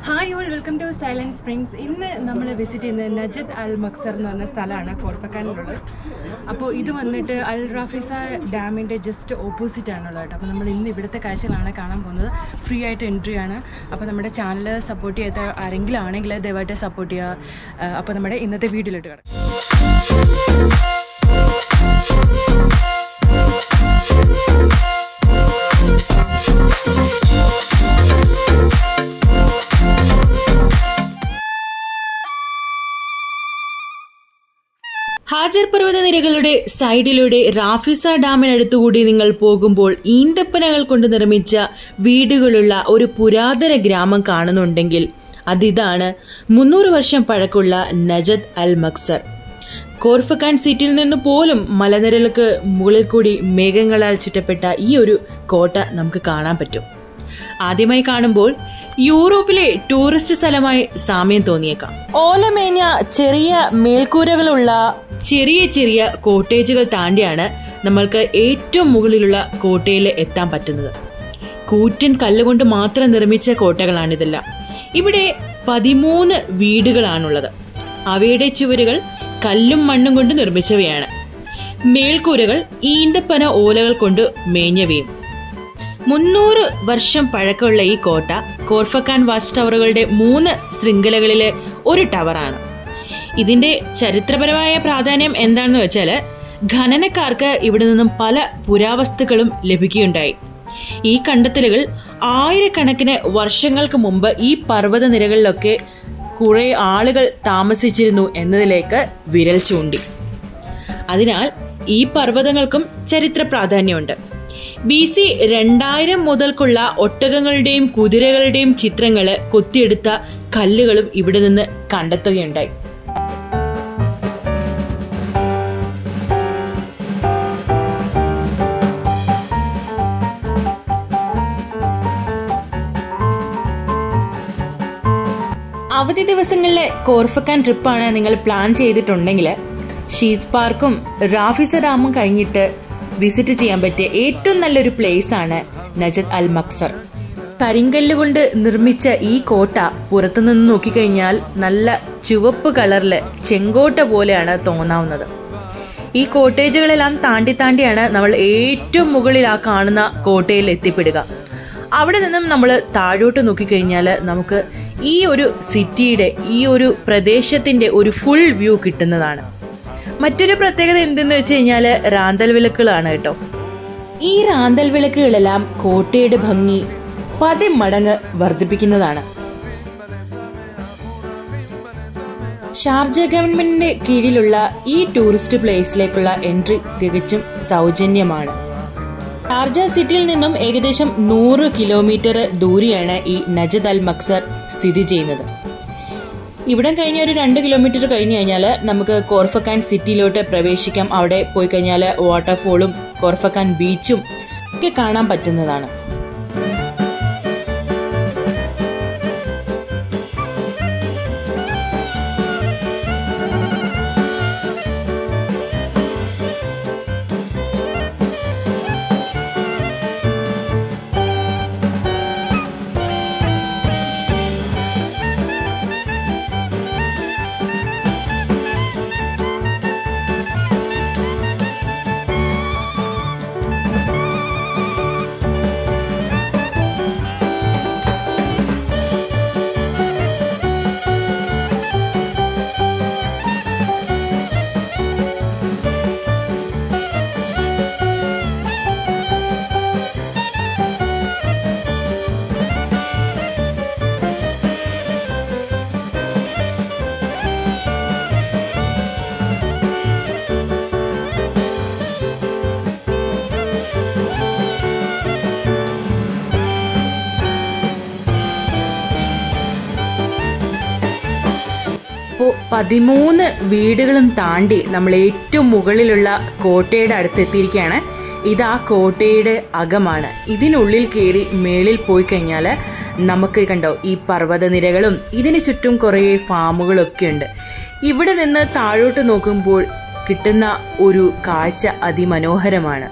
hi all welcome to silent springs ഇന്ന് നമ്മൾ visit ചെയ്യുന്നത് നജദ് അൽ മക്സർ എന്ന് പറഞ്ഞ സ്ഥലമാണ് കോർപ്പക്കാനിലുള്ളത് അപ്പോൾ ഇത് വന്നിട്ട് അൽ റാഫിസ ഡാമിൻ്റെ ജസ്റ്റ് ഓപ്പോസിറ്റ് ആണുള്ളത് കേട്ടോ അപ്പോൾ നമ്മൾ ഇന്ന് ഇവിടുത്തെ കാഴ്ചകളാണ് കാണാൻ പോകുന്നത് ഫ്രീ ആയിട്ട് എൻട്രി ആണ് അപ്പോൾ നമ്മുടെ ചാനൽ സപ്പോർട്ട് ചെയ്യാത്ത ആരെങ്കിലും ആണെങ്കിൽ ദയവായിട്ട് സപ്പോർട്ട് ചെയ്യുക അപ്പോൾ നമ്മുടെ ഇന്നത്തെ വീഡിയോയിലോട്ട് കിടക്കും ഹാജർ പർവ്വതനിരകളുടെ സൈഡിലൂടെ റാഫിസ ഡാമിനടുത്തുകൂടി നിങ്ങൾ പോകുമ്പോൾ ഈന്തപ്പനകൾ കൊണ്ട് നിർമ്മിച്ച വീടുകളുള്ള ഒരു പുരാതന ഗ്രാമം കാണുന്നുണ്ടെങ്കിൽ അതിതാണ് മുന്നൂറ് വർഷം പഴക്കമുള്ള നജദ് അൽ മക്സർ കോർഫക്കാൻ സിറ്റിയിൽ നിന്ന് പോലും മലനിരകൾക്ക് മുകളിൽ കൂടി മേഘങ്ങളാൽ ചുറ്റപ്പെട്ട ഈ ഒരു കോട്ട നമുക്ക് കാണാൻ പറ്റും ആദ്യമായി കാണുമ്പോൾ യൂറോപ്പിലെ ടൂറിസ്റ്റ് സ്ഥലമായി സാമ്യം തോന്നിയേക്കാം ഓലമേഞ്ഞ ചെറിയ മേൽക്കൂരകളുള്ള ചെറിയ ചെറിയ കോട്ടേജുകൾ താണ്ടിയാണ് നമ്മൾക്ക് ഏറ്റവും മുകളിലുള്ള കോട്ടയിൽ എത്താൻ പറ്റുന്നത് കൂറ്റൻ കല്ലുകൊണ്ട് മാത്രം നിർമ്മിച്ച കോട്ടകളാണിതെല്ലാം ഇവിടെ പതിമൂന്ന് വീടുകളാണുള്ളത് അവയുടെ ചുവരുകൾ കല്ലും മണ്ണും കൊണ്ട് നിർമ്മിച്ചവയാണ് മേൽക്കൂരകൾ ഈന്തപ്പന ഓലകൾ കൊണ്ട് മേഞ്ഞവയും മുന്നൂറ് വർഷം പഴക്കമുള്ള ഈ കോട്ട കോർഫക്കാൻ വാച്ച് ടവറുകളുടെ മൂന്ന് ശൃംഖലകളിലെ ഒരു ടവറാണ് ഇതിന്റെ ചരിത്രപരമായ പ്രാധാന്യം എന്താണെന്ന് വെച്ചാൽ ഖനനക്കാർക്ക് ഇവിടെ നിന്നും പല പുരാവസ്തുക്കളും ലഭിക്കുകയുണ്ടായി ഈ കണ്ടെത്തലുകൾ ആയിരക്കണക്കിന് വർഷങ്ങൾക്ക് മുമ്പ് ഈ പർവ്വത നിരകളിലൊക്കെ കുറെ ആളുകൾ താമസിച്ചിരുന്നു എന്നതിലേക്ക് വിരൽ ചൂണ്ടി അതിനാൽ ഈ പർവ്വതങ്ങൾക്കും ചരിത്ര പ്രാധാന്യമുണ്ട് ബി സി രണ്ടായിരം മുതൽക്കുള്ള ഒട്ടകങ്ങളുടെയും കുതിരകളുടെയും ചിത്രങ്ങള് കൊത്തിയെടുത്ത കല്ലുകളും ഇവിടെ നിന്ന് കണ്ടെത്തുകയുണ്ടായി അവധി ദിവസങ്ങളിലെ കോർഫക്കാൻ ട്രിപ്പാണ് നിങ്ങൾ പ്ലാൻ ചെയ്തിട്ടുണ്ടെങ്കിൽ ഷീസ് പാർക്കും റാഫിസ ഡാമും കഴിഞ്ഞിട്ട് വിസിറ്റ് ചെയ്യാൻ പറ്റിയ ഏറ്റവും നല്ലൊരു പ്ലേസ് ആണ് നജദ് അൽ മക്സർ കരിങ്കല്ല് കൊണ്ട് നിർമ്മിച്ച ഈ കോട്ട പുറത്തുനിന്ന് നോക്കിക്കഴിഞ്ഞാൽ നല്ല ചുവപ്പ് കളറില് ചെങ്കോട്ട പോലെയാണ് തോന്നാവുന്നത് ഈ കോട്ടേജുകളെല്ലാം താണ്ടി താണ്ടിയാണ് നമ്മൾ ഏറ്റവും മുകളിൽ ആ കാണുന്ന കോട്ടയിൽ എത്തിപ്പെടുക അവിടെ നിന്നും നമ്മൾ താഴോട്ട് നോക്കിക്കഴിഞ്ഞാൽ നമുക്ക് ഈ ഒരു സിറ്റിയുടെ ഈ ഒരു പ്രദേശത്തിന്റെ ഒരു ഫുൾ വ്യൂ കിട്ടുന്നതാണ് മറ്റൊരു പ്രത്യേകത എന്തെന്ന് വെച്ച് കഴിഞ്ഞാൽ റാന്തൽ വിളക്കുകളാണ് കേട്ടോ ഈ റാന്തൽ വിളക്കുകളെല്ലാം കോട്ടയുടെ ഭംഗി പതിമടങ്ങ് വർദ്ധിപ്പിക്കുന്നതാണ് ഷാർജ ഗവൺമെന്റിന്റെ കീഴിലുള്ള ഈ ടൂറിസ്റ്റ് പ്ലേസിലേക്കുള്ള എൻട്രി തികച്ചും സൗജന്യമാണ് ഷാർജ സിറ്റിയിൽ നിന്നും ഏകദേശം നൂറ് കിലോമീറ്റർ ദൂരെയാണ് ഈ നജദ് അൽ മക്സർ സ്ഥിതി ചെയ്യുന്നത് ഇവിടം കഴിഞ്ഞ ഒരു രണ്ട് കിലോമീറ്റർ കഴിഞ്ഞു കഴിഞ്ഞാൽ നമുക്ക് കോർഫക്കാൻ സിറ്റിയിലോട്ട് പ്രവേശിക്കാം അവിടെ പോയി കഴിഞ്ഞാൽ വാട്ടർഫോളും കോർഫക്കാൻ ബീച്ചും ഒക്കെ കാണാൻ പറ്റുന്നതാണ് അപ്പോൾ പതിമൂന്ന് വീടുകളും താണ്ടി നമ്മൾ ഏറ്റവും മുകളിലുള്ള കോട്ടയുടെ അടുത്തെത്തിയിരിക്കുകയാണ് ഇത് ആ കോട്ടയുടെ അകമാണ് ഇതിനുള്ളിൽ കയറി മേളിൽ പോയി കഴിഞ്ഞാൽ നമുക്ക് കണ്ടോ ഈ പർവ്വതനിരകളും ഇതിന് ചുറ്റും കുറേ ഫാമുകളൊക്കെ ഉണ്ട് ഇവിടെ നിന്ന് താഴോട്ട് നോക്കുമ്പോൾ കിട്ടുന്ന ഒരു കാഴ്ച അതിമനോഹരമാണ്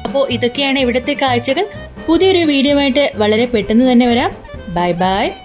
അപ്പോൾ ഇതൊക്കെയാണ് ഇവിടുത്തെ കാഴ്ചകൾ പുതിയൊരു വീഡിയോ ആയിട്ട് വളരെ പെട്ടെന്ന് തന്നെ വരാം ബൈ ബൈ